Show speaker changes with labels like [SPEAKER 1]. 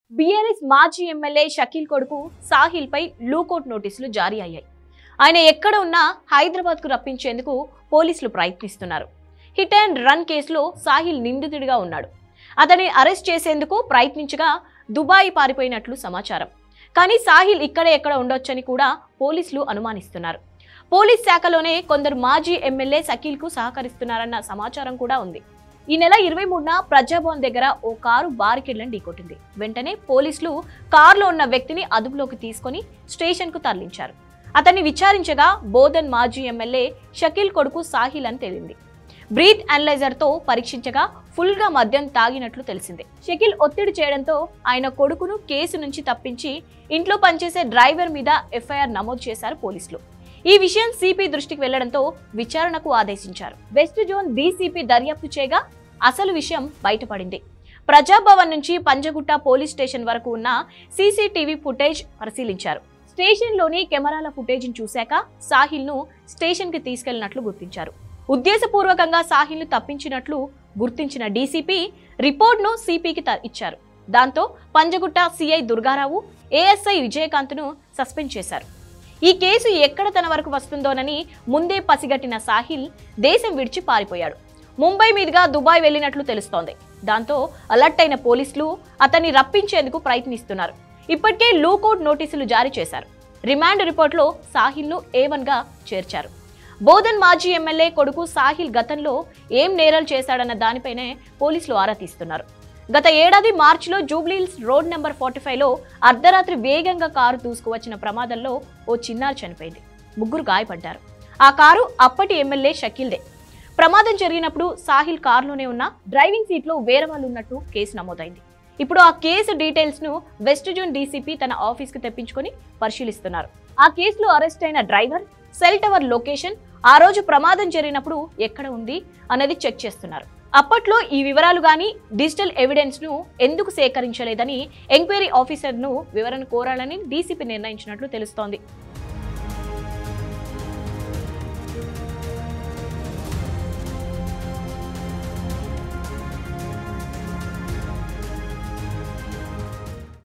[SPEAKER 1] BRS మాజీ MLA Shakeel కొడుకు సాహిల్ పై లూకౌట్ నోటీసులు జారీ అయ్యాయి ఆయన ఎక్కడ ఉన్నా హైదరాబాద్ కు రప్పించేందుకు పోలీసులు ప్రయత్నిస్తున్నారు హిట్ అండ్ రన్ కేసులో సాహిల్ నిందితుడిగా ఉన్నాడు అతన్ని అరెస్ట్ చేసేందుకు ప్రయత్నించగా దుబాయ్ పారిపోయినట్లు సమాచారం కానీ సాహిల్ ఇక్కడే ఎక్కడ ఉండొచ్చని కూడా పోలీసులు అనుమానిస్తున్నారు పోలీస్ శాఖలోనే కొందరు మాజీ ఎమ్మెల్యే సకీల్కు సహకరిస్తున్నారన్న సమాచారం కూడా ఉంది ఈ నెల ఇరవై మూడున ప్రజాభవన్ దగ్గర ఓ కారు బారికేడ్లను ఢీకొట్టింది వెంటనే పోలీసులు కారులో ఉన్న వ్యక్తిని అదుపులోకి తీసుకొని స్టేషన్కు తరలించారు అతన్ని విచారించగా బోధన్ మాజీ ఎమ్మెల్యే షకీల్ కొడుకు సాహిల్ అని తేలింది బ్రీత్ అనలైజర్తో పరీక్షించగా ఫుల్గా మద్యం తాగినట్లు తెలిసింది షకీల్ ఒత్తిడి చేయడంతో ఆయన కొడుకును కేసు నుంచి తప్పించి ఇంట్లో పనిచేసే డ్రైవర్ మీద ఎఫ్ఐఆర్ నమోదు చేశారు పోలీసులు ఈ విషయం సిపి దృష్టికి వెళ్లడంతో విచారణకు ఆదేశించారు వెస్ట్ జోన్ డీసీపీ దర్యాప్తు చేయగా అసలు విషయం బయటపడింది ప్రజాభవన్ నుంచి పంజగుట్ట పోలీస్ స్టేషన్ వరకు ఉన్న సీసీటీవీ ఫుటేజ్ పరిశీలించారు స్టేషన్లోని కెమెరాల ఫుటేజ్ను చూశాక సాహిల్ను స్టేషన్కి తీసుకెళ్లినట్లు గుర్తించారు ఉద్దేశపూర్వకంగా సాహిల్ను తప్పించినట్లు గుర్తించిన డీసీపీ రిపోర్ట్ను సిపికి ఇచ్చారు దాంతో పంజగుట్ట సిఐ దుర్గారావు ఏఎస్ఐ విజయకాంత్ను సస్పెండ్ చేశారు ఈ కేసు ఎక్కడ తన వరకు వస్తుందోనని ముందే పసిగట్టిన సాహిల్ దేశం విడిచి పారిపోయాడు ముంబై మీదుగా దుబాయ్ వెళ్ళినట్లు తెలుస్తోంది దాంతో అలర్ట్ అయిన పోలీసులు అతన్ని రప్పించేందుకు ప్రయత్నిస్తున్నారు ఇప్పటికే లూకౌట్ నోటీసులు జారీ చేశారు రిమాండ్ రిపోర్ట్లో సాహిల్ను ఏవన్గా చేర్చారు బోధన్ మాజీ ఎమ్మెల్యే కొడుకు సాహిల్ గతంలో ఏం నేరాలు చేశాడన్న దానిపైనే పోలీసులు ఆరా తీస్తున్నారు గత ఏడాది మార్చిలో జూబ్లీహిల్స్ రోడ్ నెంబర్ ఫార్టీ ఫైవ్లో అర్ధరాత్రి వేగంగా కారు దూసుకువచ్చిన ప్రమాదంలో ఓ చిన్నారి చనిపోయింది ముగ్గురు గాయపడ్డారు ఆ కారు అప్పటి ఎమ్మెల్యే షకీల్దే ప్రమాదం జరిగినప్పుడు సాహిల్ కారులోనే ఉన్న డ్రైవింగ్ సీట్లో వేరే వాళ్ళు ఉన్నట్టు కేసు నమోదైంది ఇప్పుడు ఆ కేసు డీటెయిల్స్ ను వెస్ట్ జోన్ డీసీపీ తన ఆఫీస్ కు తెప్పించుకొని పరిశీలిస్తున్నారు ఆ కేసులో అరెస్ట్ అయిన డ్రైవర్ సెల్ టవర్ లొకేషన్ ఆ రోజు ప్రమాదం జరిగినప్పుడు ఎక్కడ ఉంది అన్నది చెక్ చేస్తున్నారు అప్పట్లో ఈ వివరాలు గాని డిజిటల్ ఎవిడెన్స్ ను ఎందుకు సేకరించలేదని ఎంక్వైరీ ఆఫీసర్ ను వివరణ కోరాలని డీసీపీ నిర్ణయించినట్లు తెలుస్తోంది